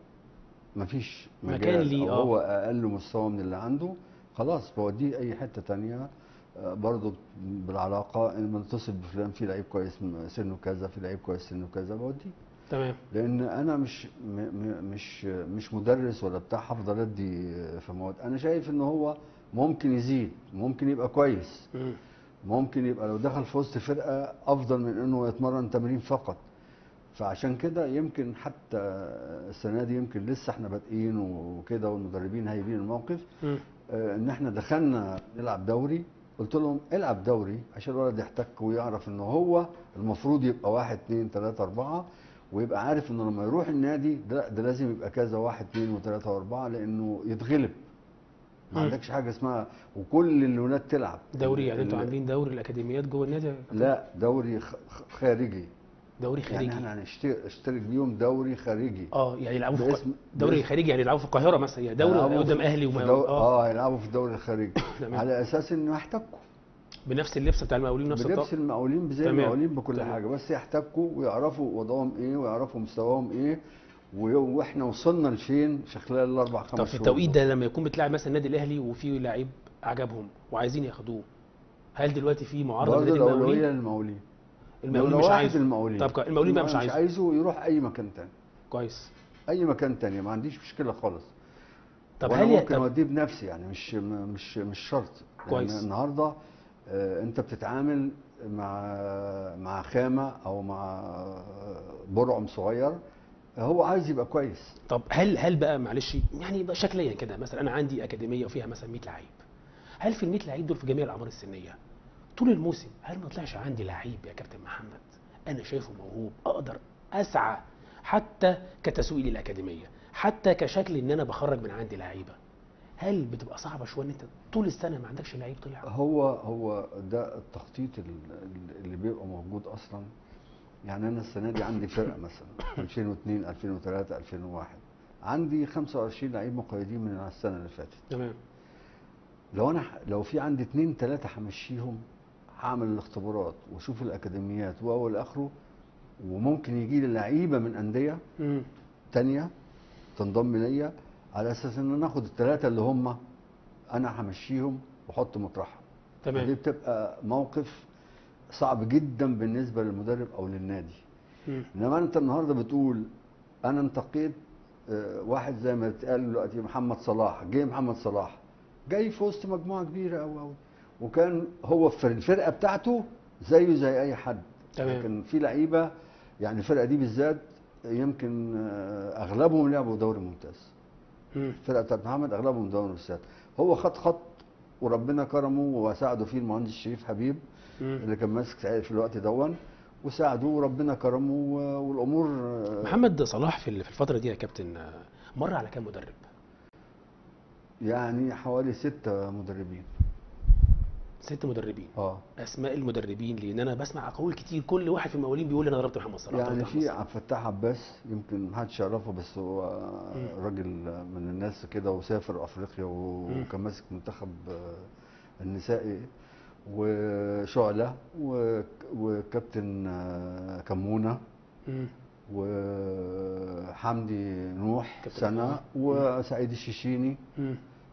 Speaker 3: مفيش
Speaker 1: مكان
Speaker 3: مجال
Speaker 1: ليه،
Speaker 3: أو
Speaker 1: آه.
Speaker 3: هو اقل مستوى من اللي عنده خلاص بوديه اي حته تانية آه، برضه بالعلاقه ان نتصل بفلان في لعيب كويس م- سنه كذا في لعيب كويس سنه كذا بوديه
Speaker 1: تمام
Speaker 3: لان انا مش م م مش مش مدرس ولا بتاع هفضل ادي في مواد انا شايف ان هو ممكن يزيد ممكن يبقى كويس
Speaker 1: مم.
Speaker 3: ممكن يبقى لو دخل في وسط فرقه افضل من انه يتمرن تمرين فقط فعشان كده يمكن حتى السنه دي يمكن لسه احنا بادئين وكده والمدربين هايبين الموقف
Speaker 1: مم.
Speaker 3: آه، ان احنا دخلنا نلعب دوري قلت لهم العب دوري عشان الولد يحتك ويعرف ان هو المفروض يبقى واحد اتنين تلاته اربعه ويبقى عارف انه لما يروح النادي ده, ده لازم يبقى كذا واحد اتنين وتلاته واربعه لانه يتغلب ما
Speaker 1: مم.
Speaker 3: عندكش حاجه اسمها وكل الولاد تلعب
Speaker 1: دوري يعني انتوا
Speaker 3: ال-
Speaker 1: عاملين دوري الاكاديميات جوه النادي يا كابتن؟
Speaker 3: لا دوري خ- خ- خارجي
Speaker 1: دوري
Speaker 3: يعني
Speaker 1: خارجي
Speaker 3: احنا هنشترك اشترك بيهم دوري خارجي
Speaker 1: اه يعني يلعبوا في
Speaker 3: باسم-
Speaker 1: الق- دوري
Speaker 3: باسم-
Speaker 1: خارجي يعني يلعبوا في القاهره مثلا يعني دوري
Speaker 3: هيلعبوا
Speaker 1: قدام
Speaker 3: في-
Speaker 1: اهلي
Speaker 3: في
Speaker 1: وما
Speaker 3: دور-
Speaker 1: اه
Speaker 3: اه هيلعبوا في الدوري الخارجي
Speaker 1: تمام.
Speaker 3: على اساس انه يحتكوا
Speaker 1: بنفس اللبس بتاع المقاولين نفس
Speaker 3: بنفس
Speaker 1: الطقم
Speaker 3: المقاولين بزي
Speaker 1: تمام.
Speaker 3: المقاولين بكل
Speaker 1: تمام.
Speaker 3: حاجه بس يحتكوا ويعرفوا وضعهم ايه ويعرفوا مستواهم ايه و- واحنا وصلنا لفين في خلال الاربع خمس
Speaker 1: طب
Speaker 3: شهور
Speaker 1: في التوقيت ده لما يكون بتلاعب مثلا النادي الاهلي وفي لعيب عجبهم وعايزين ياخدوه هل دلوقتي في معارضه من
Speaker 3: برضه
Speaker 1: نادي
Speaker 3: الاولويه
Speaker 1: المقاولين
Speaker 3: للمقاولين
Speaker 1: المقاولين
Speaker 3: نمرة
Speaker 1: مش
Speaker 3: واحد
Speaker 1: عايز
Speaker 3: المقاولين
Speaker 1: طب كويس. المقاولين بقى مش
Speaker 3: مش
Speaker 1: عايزه
Speaker 3: عايزه يروح اي مكان تاني
Speaker 1: كويس
Speaker 3: اي مكان تاني ما عنديش مشكله خالص
Speaker 1: طب
Speaker 3: وأنا
Speaker 1: هل ي-
Speaker 3: ممكن
Speaker 1: طب
Speaker 3: اوديه بنفسي يعني مش مش مش شرط
Speaker 1: كويس.
Speaker 3: يعني النهارده آه، انت بتتعامل مع مع خامه او مع برعم صغير هو عايز يبقى كويس
Speaker 1: طب هل هل بقى معلش يعني بقى شكليا كده مثلا انا عندي اكاديميه وفيها مثلا 100 لعيب هل في ال 100 لعيب دول في جميع الاعمار السنيه طول الموسم هل ما طلعش عندي لعيب يا كابتن محمد انا شايفه موهوب اقدر اسعى حتى كتسويق للاكاديميه حتى كشكل ان انا بخرج من عندي لعيبه هل بتبقى صعبه شويه ان انت طول السنه ما عندكش لعيب طلع
Speaker 3: هو هو ده التخطيط ال- اللي بيبقى موجود اصلا يعني انا السنه دي عندي فرقه مثلا 2002 2003 2001 عندي 25 لعيب مقيدين من السنه اللي فاتت
Speaker 1: تمام
Speaker 3: لو انا ح- لو في عندي اتنين تلاته همشيهم هعمل الاختبارات واشوف الاكاديميات واول اخره وممكن يجي لي لعيبه من انديه
Speaker 1: امم
Speaker 3: تانية تنضم ليا على اساس ان انا اخد الثلاثه اللي هم انا همشيهم واحط مطرحهم دي
Speaker 1: تمام
Speaker 3: بتبقى موقف صعب جدا بالنسبه للمدرب او للنادي
Speaker 1: مم.
Speaker 3: انما انت النهارده بتقول انا انتقيت آه، واحد زي ما اتقال دلوقتي محمد صلاح جه محمد صلاح جاي في وسط مجموعه كبيره قوي قوي وكان هو في الفرقه بتاعته زيه زي اي حد
Speaker 1: تمام.
Speaker 3: لكن في لعيبه يعني الفرقه دي بالذات يمكن آه، اغلبهم لعبوا دوري ممتاز
Speaker 1: مم.
Speaker 3: الفرقه بتاعت محمد اغلبهم دوري ممتاز هو خد خط وربنا كرمه وساعده فيه المهندس شريف حبيب
Speaker 1: مم.
Speaker 3: اللي كان ماسك ساعتها في الوقت دون وساعدوه وربنا كرمه و- والامور آه،
Speaker 1: محمد صلاح في ال- في الفتره دي يا كابتن آه، مر على كام مدرب
Speaker 3: يعني حوالي ستة مدربين
Speaker 1: ست مدربين
Speaker 3: اه
Speaker 1: اسماء المدربين لان انا بسمع اقاويل كتير كل واحد في المقاولين بيقول انا ضربت محمد صلاح
Speaker 3: يعني
Speaker 1: ضربت محمد
Speaker 3: في
Speaker 1: صلاح.
Speaker 3: عبد الفتاح عباس يمكن محدش يعرفه بس هو
Speaker 1: مم.
Speaker 3: راجل من الناس كده وسافر افريقيا و-
Speaker 1: مم.
Speaker 3: وكان ماسك منتخب آه، النسائي وشعلة و- وكابتن آه، كمونة
Speaker 1: مم.
Speaker 3: وحمدي نوح
Speaker 1: كابتن
Speaker 3: سنة
Speaker 1: نوح.
Speaker 3: وسعيد الشيشيني
Speaker 1: مم.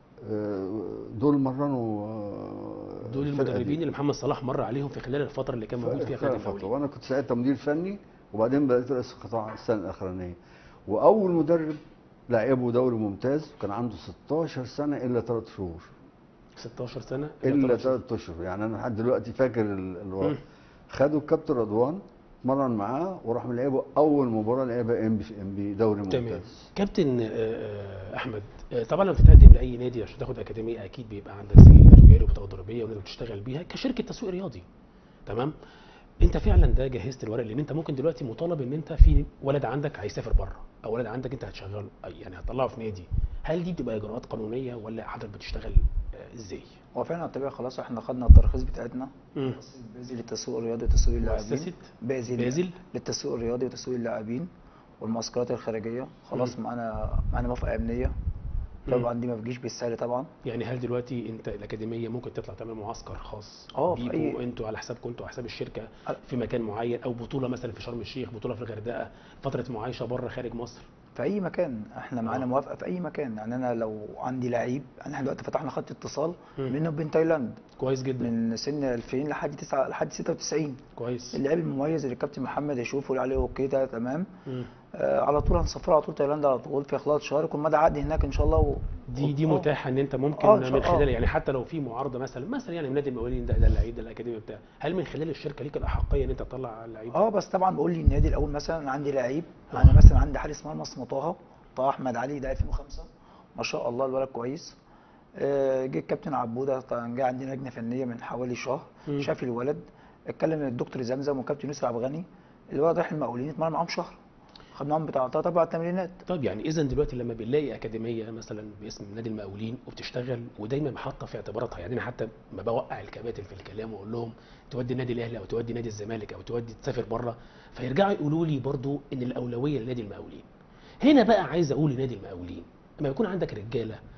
Speaker 3: آه، دول مرنوا آه،
Speaker 1: دول
Speaker 3: الفرقة دي.
Speaker 1: المدربين اللي محمد صلاح مر عليهم في خلال الفتره اللي كان موجود فيها في نادي
Speaker 3: فترة.
Speaker 1: المقاولين
Speaker 3: وانا كنت ساعتها مدير فني وبعدين بقيت رئيس القطاع السنه الاخرانيه واول مدرب لعبه دوري ممتاز كان عنده 16 سنه الا 3 شهور
Speaker 1: 16 سنه
Speaker 3: الا
Speaker 1: طلع شهور.
Speaker 3: 3 اشهر يعني انا لحد دلوقتي فاكر ال- الوضع
Speaker 1: مم.
Speaker 3: خدوا الكابتن رضوان اتمرن معاه وراح لعبوا اول مباراه لعبها ام بي في ام بي دوري
Speaker 1: تمام
Speaker 3: ممتاز
Speaker 1: كابتن آه، آه، احمد آه، طبعا لما بتتقدم لاي نادي عشان تاخد اكاديميه اكيد بيبقى عندك سجل تجاري وبطاقه ضريبيه ونقدر تشتغل بيها كشركه تسويق رياضي تمام انت فعلا ده جهزت الورق لان انت ممكن دلوقتي مطالب ان انت في ولد عندك هيسافر بره او ولد عندك انت هتشغله أي- يعني هتطلعه في نادي هل دي بتبقى اجراءات قانونيه ولا حضرتك بتشتغل آه، ازاي؟
Speaker 2: هو فعلا طبيعي خلاص احنا خدنا التراخيص بتاعتنا
Speaker 1: مم.
Speaker 2: بازل للتسويق الرياضي وتسويق اللاعبين
Speaker 1: مؤسسه
Speaker 2: بازل
Speaker 1: بازل
Speaker 2: للتسويق الرياضي وتسويق اللاعبين والمعسكرات الخارجيه خلاص معانا معانا موافقه امنيه طبعا دي ما بتجيش بالسهل طبعا
Speaker 1: يعني هل دلوقتي انت الاكاديميه ممكن تطلع تعمل معسكر خاص
Speaker 2: اه، في
Speaker 1: بيكوا
Speaker 2: أي-
Speaker 1: انتوا على حسابكم انتوا على حساب الشركه
Speaker 2: أ-
Speaker 1: في مكان معين او بطوله مثلا في شرم الشيخ بطوله في الغردقه فتره معايشه بره خارج مصر
Speaker 2: في اي مكان احنا معانا
Speaker 1: اه.
Speaker 2: موافقه في اي مكان يعني انا لو عندي لعيب احنا دلوقتي فتحنا خط اتصال
Speaker 1: مم.
Speaker 2: بيننا وبين تايلاند
Speaker 1: كويس جدا
Speaker 2: من سن 2000 لحد 9 لحد 96
Speaker 1: كويس
Speaker 2: اللعيب المميز اللي الكابتن محمد يشوفه يقول عليه اوكي ده تمام
Speaker 1: مم.
Speaker 2: آه على طول هنسافره على طول تايلاند على طول في خلال شهر يكون مدى عقد هناك ان شاء الله و...
Speaker 1: دي دي
Speaker 2: اه.
Speaker 1: متاحه ان انت ممكن
Speaker 2: اه، ان شاء
Speaker 1: من خلال
Speaker 2: الله.
Speaker 1: يعني حتى لو في معارضه مثلا مثلا يعني من نادي المقاولين ده ده اللعيب ده الاكاديميه بتاعه هل من خلال الشركه ليك الاحقيه ان انت تطلع اللعيب
Speaker 2: اه بس طبعا بقول لي النادي الاول مثلا انا عندي لعيب انا مثلا عندي حارس مرمى اسمه طه طه احمد علي ده 2005 ما شاء الله الولد كويس آه، جه الكابتن عبوده طبعا جه عندنا لجنه فنيه من حوالي شهر
Speaker 1: مم.
Speaker 2: شاف الولد اتكلم الدكتور زمزم وكابتن يوسف عبد الغني الولد راح المقاولين اتمرن معاهم شهر خد معاهم بتاع ثلاث اربع تمرينات
Speaker 1: طيب يعني اذا دلوقتي لما بنلاقي اكاديميه مثلا باسم نادي المقاولين وبتشتغل ودايما حاطه في اعتباراتها يعني انا حتى ما بوقع الكباتن في الكلام واقول لهم تودي النادي الاهلي او تودي نادي الزمالك او تودي تسافر بره فيرجعوا يقولوا لي برضو ان الاولويه لنادي المقاولين هنا بقى عايز اقول لنادي المقاولين لما يكون عندك رجاله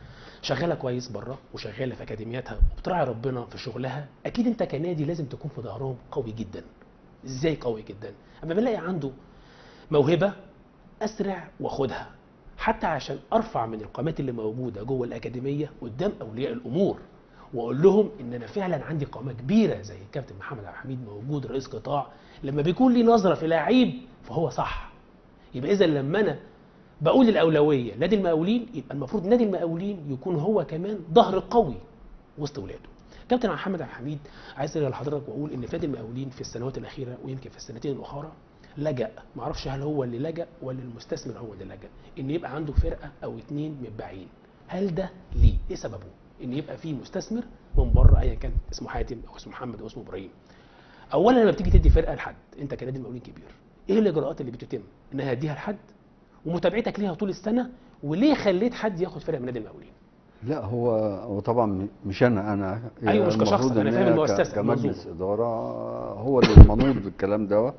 Speaker 1: شغاله كويس بره وشغاله في اكاديمياتها وبتراعي ربنا في شغلها اكيد انت كنادي لازم تكون في ظهرهم قوي جدا ازاي قوي جدا اما بنلاقي عنده موهبه اسرع واخدها حتى عشان ارفع من القامات اللي موجوده جوه الاكاديميه قدام اولياء الامور واقول لهم ان انا فعلا عندي قامه كبيره زي الكابتن محمد عبد الحميد موجود رئيس قطاع لما بيكون لي نظره في لعيب فهو صح يبقى اذا لما انا بقول الاولويه نادي المقاولين يبقى المفروض نادي المقاولين يكون هو كمان ظهر قوي وسط اولاده كابتن محمد عبد الحميد عايز ارجع لحضرتك واقول ان في نادي المقاولين في السنوات الاخيره ويمكن في السنتين الاخرى لجأ ما اعرفش هل هو اللي لجأ ولا المستثمر هو اللي لجأ ان يبقى عنده فرقه او اتنين متباعين هل ده ليه ايه سببه ان يبقى في مستثمر من بره ايا كان اسمه حاتم او اسمه محمد او اسمه ابراهيم اولا لما بتيجي تدي فرقه لحد انت كنادي مقاولين كبير ايه الاجراءات اللي بتتم انها هديها لحد ومتابعتك ليها طول السنه وليه خليت حد ياخد فرقه من نادي المقاولين
Speaker 3: لا هو هو طبعا مش انا انا
Speaker 1: أيوة، مش كشخص،
Speaker 3: المفروض
Speaker 1: أنا
Speaker 3: إن
Speaker 1: فاهم
Speaker 3: هي ك-
Speaker 1: المؤسسة،
Speaker 3: كمجلس
Speaker 1: المنظومة.
Speaker 3: اداره هو اللي المنوط بالكلام ده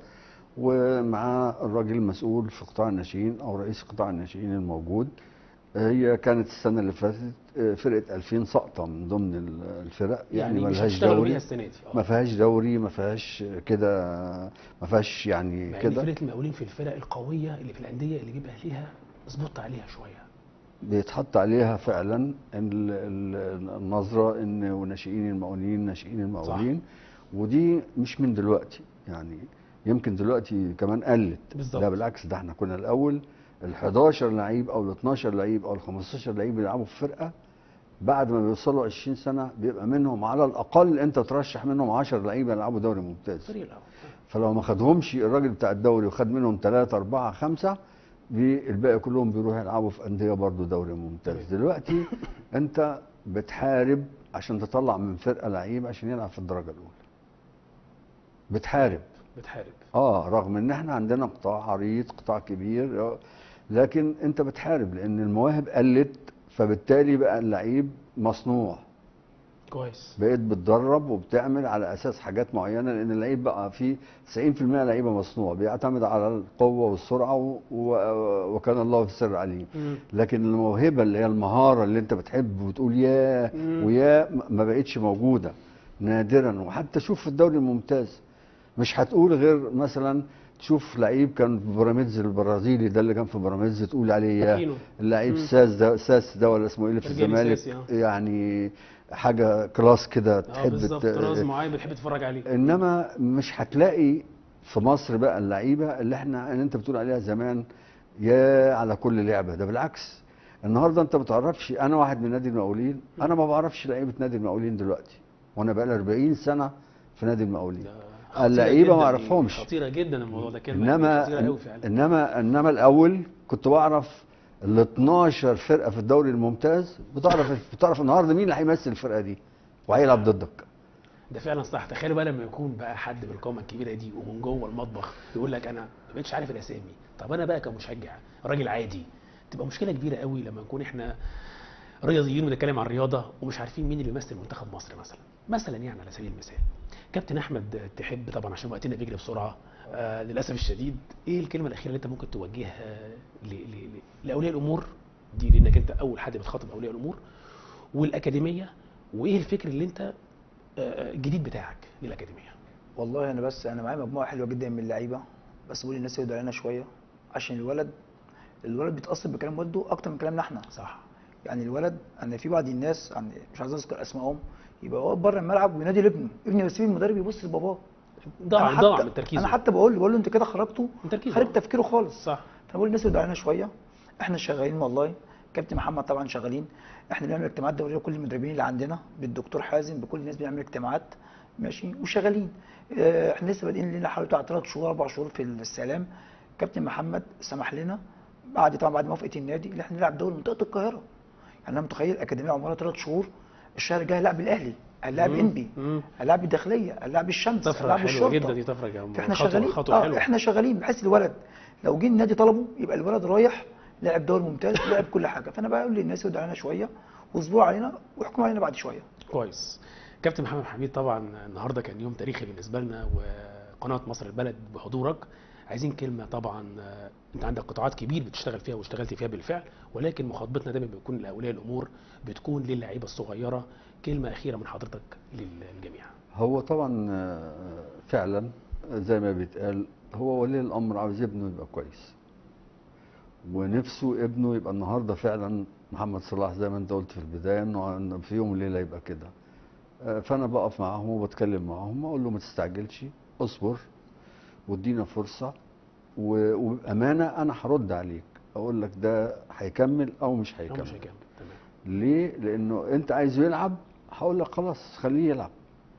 Speaker 3: ومعاه الراجل المسؤول في قطاع الناشئين او رئيس قطاع الناشئين الموجود هي كانت السنه اللي فاتت آه، فرقه 2000 سقطه من ضمن ال- الفرق يعني,
Speaker 1: يعني مش
Speaker 3: ملهاش
Speaker 1: هتشتغلوا
Speaker 3: دوري
Speaker 1: بيها السنه دي
Speaker 3: ما
Speaker 1: اه
Speaker 3: فيهاش دوري ما فيهاش كده ما فيهاش يعني
Speaker 1: مع ان
Speaker 3: كده
Speaker 1: فرقه المقاولين في الفرق القويه اللي في الانديه اللي بيبقى ليها اظبط عليها شويه
Speaker 3: بيتحط عليها فعلا ال- ال- النظره ان وناشئين المقاولين ناشئين المقاولين ودي مش من دلوقتي يعني يمكن دلوقتي كمان قلت
Speaker 1: بالظبط.
Speaker 3: لا بالعكس ده احنا كنا الاول ال 11 لعيب او ال 12 لعيب او ال 15 لعيب اللي يلعبوا في فرقه بعد ما بيوصلوا 20 سنه بيبقى منهم على الاقل انت ترشح منهم 10 لعيبه يلعبوا دوري ممتاز
Speaker 1: الفريق الاول
Speaker 3: فلو ما خدهمش الراجل بتاع الدوري وخد منهم ثلاثة أربعة خمسة بي- الباقي كلهم بيروحوا يلعبوا في أندية برضو دوري ممتاز
Speaker 1: تمام.
Speaker 3: دلوقتي أنت بتحارب عشان تطلع من فرقة لعيب عشان يلعب في الدرجة الأولى بتحارب
Speaker 1: بتحارب
Speaker 3: اه رغم ان احنا عندنا قطاع عريض قطاع كبير آه، لكن انت بتحارب لان المواهب قلت فبالتالي بقى اللعيب مصنوع
Speaker 1: كويس
Speaker 3: بقيت بتدرب وبتعمل على اساس حاجات معينه لان اللعيب بقى فيه 90% لعيبه مصنوع بيعتمد على القوه والسرعه و... و... وكان الله في السر عليم
Speaker 1: مم.
Speaker 3: لكن الموهبه اللي هي المهاره اللي انت بتحب وتقول ياه
Speaker 1: مم.
Speaker 3: ويا م- ما بقتش موجوده نادرا وحتى شوف في الدوري الممتاز مش هتقول غير مثلا تشوف لعيب كان في بيراميدز البرازيلي ده اللي كان في بيراميدز تقول عليه يا
Speaker 1: أكينو.
Speaker 3: اللعيب
Speaker 1: مم.
Speaker 3: ساس ده ساس ده ولا اسمه ايه اللي في
Speaker 1: فرجاني
Speaker 3: الزمالك
Speaker 1: ساسي، آه.
Speaker 3: يعني حاجه كلاس كده
Speaker 1: اه
Speaker 3: تحب
Speaker 1: بالظبط
Speaker 3: ت-
Speaker 1: طراز معين بتحب تتفرج عليه
Speaker 3: انما مش هتلاقي في مصر بقى اللعيبه اللي احنا اللي انت بتقول عليها زمان يا على كل لعبه ده بالعكس النهارده انت ما بتعرفش انا واحد من نادي المقاولين انا ما بعرفش لعيبه نادي المقاولين دلوقتي وانا بقى لي 40 سنه في نادي المقاولين
Speaker 1: ده خطيرة
Speaker 3: اللعيبه ما
Speaker 1: جداً،
Speaker 3: اعرفهمش
Speaker 1: خطيره جدا الموضوع ده كلمه خطيره
Speaker 3: انما
Speaker 1: قوي فعلا
Speaker 3: انما انما الاول كنت بعرف ال 12 فرقه في الدوري الممتاز بتعرف بتعرف النهارده مين اللي هيمثل الفرقه دي وهيلعب ضدك
Speaker 1: ده فعلا صح تخيلوا بقى لما يكون بقى حد بالقامه الكبيره دي ومن جوه المطبخ يقول لك انا ما بقتش عارف الاسامي طب انا بقى كمشجع راجل عادي تبقى مشكله كبيره قوي لما نكون احنا رياضيين بنتكلم عن الرياضه ومش عارفين مين اللي بيمثل منتخب مصر مثلا مثلا يعني على سبيل المثال كابتن احمد تحب طبعا عشان وقتنا بيجري بسرعه آه للاسف الشديد ايه الكلمه الاخيره اللي انت ممكن توجهها ل- ل- ل- لاولياء الامور دي لانك انت اول حد بتخاطب اولياء الامور والاكاديميه وايه الفكر اللي انت آه، الجديد بتاعك للاكاديميه
Speaker 2: والله انا بس انا معايا مجموعه حلوه جدا من اللعيبه بس بقول للناس يهدوا علينا شويه عشان الولد الولد بيتاثر بكلام والده اكتر من كلامنا احنا
Speaker 1: صح
Speaker 2: يعني الولد انا في بعض الناس يعني مش عايز اذكر اسمائهم يبقى واقف بره الملعب وينادي لابنه ابني بسيب المدرب يبص لباباه
Speaker 1: ضاع
Speaker 2: أنا
Speaker 1: ضاع
Speaker 2: حتى-
Speaker 1: من تركيزه
Speaker 2: انا حتى بقول له بقول له انت كده خرجته
Speaker 1: من تركيزه
Speaker 2: خارج تفكيره خالص
Speaker 1: صح
Speaker 2: فانا بقول للناس يهدوا علينا شويه احنا شغالين والله كابتن محمد طبعا شغالين احنا بنعمل اجتماعات دوريه لكل المدربين اللي عندنا بالدكتور حازم بكل الناس بنعمل اجتماعات ماشي وشغالين اه، احنا لسه بادئين لنا حوالي بتاع ثلاث شهور اربع شهور في السلام كابتن محمد سمح لنا بعد طبعا بعد موافقه النادي اللي احنا نلعب دوري منطقه القاهره يعني انا متخيل اكاديميه عمرها ثلاث شهور الشهر الجاي هلعب الاهلي هلعب
Speaker 1: مم.
Speaker 2: انبي
Speaker 1: مم.
Speaker 2: هلعب الداخليه هلعب الشمس
Speaker 1: طفره
Speaker 2: هلعب
Speaker 1: حلوه
Speaker 2: الشرطه
Speaker 1: جدا دي طفره يا عم.
Speaker 2: فاحنا
Speaker 1: خطوة-
Speaker 2: شغالين
Speaker 1: خطوه
Speaker 2: اه
Speaker 1: حلوه
Speaker 2: احنا شغالين بحيث الولد لو جه النادي طلبه يبقى الولد رايح لعب دوري ممتاز لعب كل حاجه فانا بقول للناس يهدوا علينا شويه واصبروا علينا واحكموا علينا بعد شويه
Speaker 1: كويس كابتن محمد حميد طبعا النهارده كان يوم تاريخي بالنسبه لنا وقناه مصر البلد بحضورك عايزين كلمه طبعا آه، انت عندك قطاعات كبير بتشتغل فيها واشتغلت فيها بالفعل ولكن مخاطبتنا دايما بيكون لاولياء الامور بتكون للعيبه الصغيره كلمه اخيره من حضرتك للجميع
Speaker 3: هو طبعا آه، فعلا زي ما بيتقال هو ولي الامر عاوز ابنه يبقى كويس ونفسه ابنه يبقى النهارده فعلا محمد صلاح زي ما انت قلت في البدايه انه إنه في يوم وليله يبقى كده آه، فانا بقف معاهم وبتكلم معاهم اقول له ما تستعجلش اصبر وادينا فرصه و- وبامانه انا هرد عليك اقول لك ده هيكمل او مش
Speaker 1: أو
Speaker 3: هيكمل
Speaker 1: مش هيكمل تمام
Speaker 3: ليه؟ لأنه أنت عايزه يلعب هقول لك خلاص خليه يلعب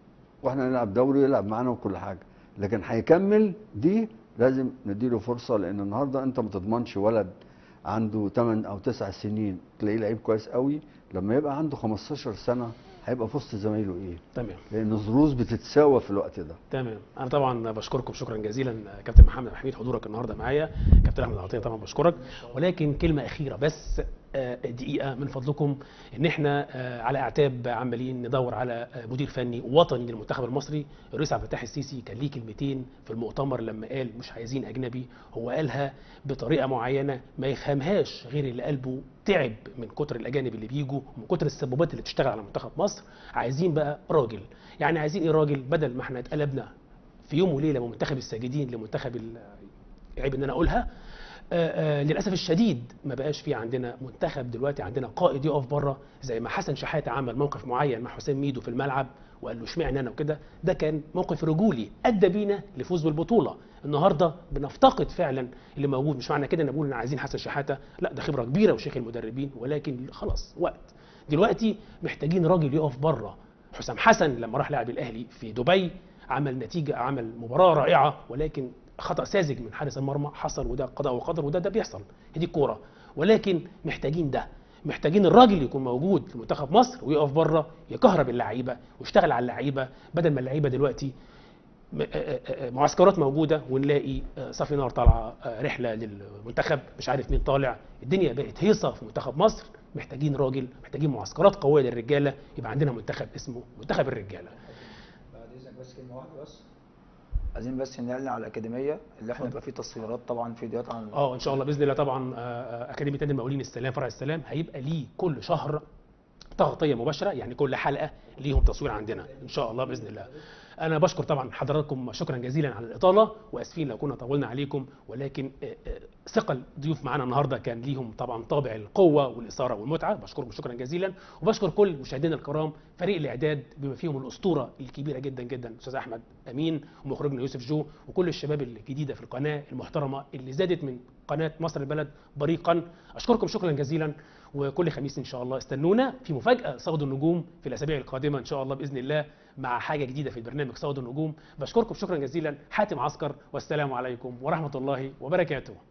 Speaker 3: واحنا نلعب دوري ويلعب معانا وكل حاجة لكن هيكمل دي لازم نديله فرصة لأن النهاردة أنت ما تضمنش ولد عنده 8 أو 9 سنين تلاقيه لعيب كويس قوي لما يبقى عنده 15 سنة هيبقى في وسط زمايله إيه؟
Speaker 1: تمام
Speaker 3: لأن الظروف بتتساوى في الوقت ده
Speaker 1: تمام انا طبعا بشكركم شكرا جزيلا كابتن محمد عبد الحميد حضورك النهارده معايا كابتن احمد عطيه طبعا بشكرك ولكن كلمه اخيره بس آه، دقيقه من فضلكم ان احنا آه، على اعتاب عمالين ندور على آه، مدير فني وطني للمنتخب المصري الرئيس عبد الفتاح السيسي كان ليه كلمتين في المؤتمر لما قال مش عايزين اجنبي هو قالها بطريقه معينه ما يفهمهاش غير اللي قلبه تعب من كتر الاجانب اللي بيجوا ومن كتر السبوبات اللي بتشتغل على منتخب مصر عايزين بقى راجل يعني عايزين ايه راجل بدل ما احنا اتقلبنا في يوم وليله من منتخب الساجدين لمنتخب ال- عيب ان انا اقولها آه، آه، للاسف الشديد ما بقاش في عندنا منتخب دلوقتي عندنا قائد يقف بره زي ما حسن شحاته عمل موقف معين مع حسام ميدو في الملعب وقال له اشمعنى انا وكده ده كان موقف رجولي ادى بينا لفوز بالبطوله النهارده بنفتقد فعلا اللي موجود مش معنى كده ان بقول ان عايزين حسن شحاته لا ده خبره كبيره وشيخ المدربين ولكن خلاص وقت دلوقتي محتاجين راجل يقف بره حسام حسن لما راح لعب الاهلي في دبي عمل نتيجه عمل مباراه رائعه ولكن خطا ساذج من حارس المرمى حصل وده قضاء وقدر وده ده بيحصل هي دي الكوره ولكن محتاجين ده محتاجين الراجل اللي يكون موجود في منتخب مصر ويقف بره يكهرب اللعيبه ويشتغل على اللعيبه بدل ما اللعيبه دلوقتي م- آه- آه- آه معسكرات موجوده ونلاقي آه، صافي نار طالعه آه، رحله للمنتخب مش عارف مين طالع الدنيا بقت هيصه في منتخب مصر محتاجين راجل محتاجين معسكرات قويه للرجاله يبقى عندنا منتخب اسمه منتخب الرجاله
Speaker 2: بعد اذنك بس كلمه واحده بس عايزين بس نعلن على الاكاديميه اللي احنا يبقى فيه تصويرات طبعا فيديوهات عن
Speaker 1: اه ان شاء الله باذن الله طبعا آه، آه، اكاديميه نادي المقاولين السلام فرع السلام هيبقى ليه كل شهر تغطيه مباشره يعني كل حلقه ليهم تصوير عندنا ان شاء الله باذن الله انا بشكر طبعا حضراتكم شكرا جزيلا على الاطاله واسفين لو كنا طولنا عليكم ولكن آه، آه، ثقل ضيوف معانا النهارده كان ليهم طبعا طابع القوه والاثاره والمتعه بشكركم شكرا جزيلا وبشكر كل مشاهدينا الكرام فريق الاعداد بما فيهم الاسطوره الكبيره جدا جدا استاذ احمد امين ومخرجنا يوسف جو وكل الشباب الجديده في القناه المحترمه اللي زادت من قناه مصر البلد بريقا اشكركم شكرا جزيلا وكل خميس ان شاء الله استنونا في مفاجاه صوت النجوم في الاسابيع القادمه ان شاء الله باذن الله مع حاجه جديده في البرنامج صوت النجوم بشكركم شكرا جزيلا حاتم عسكر والسلام عليكم ورحمه الله وبركاته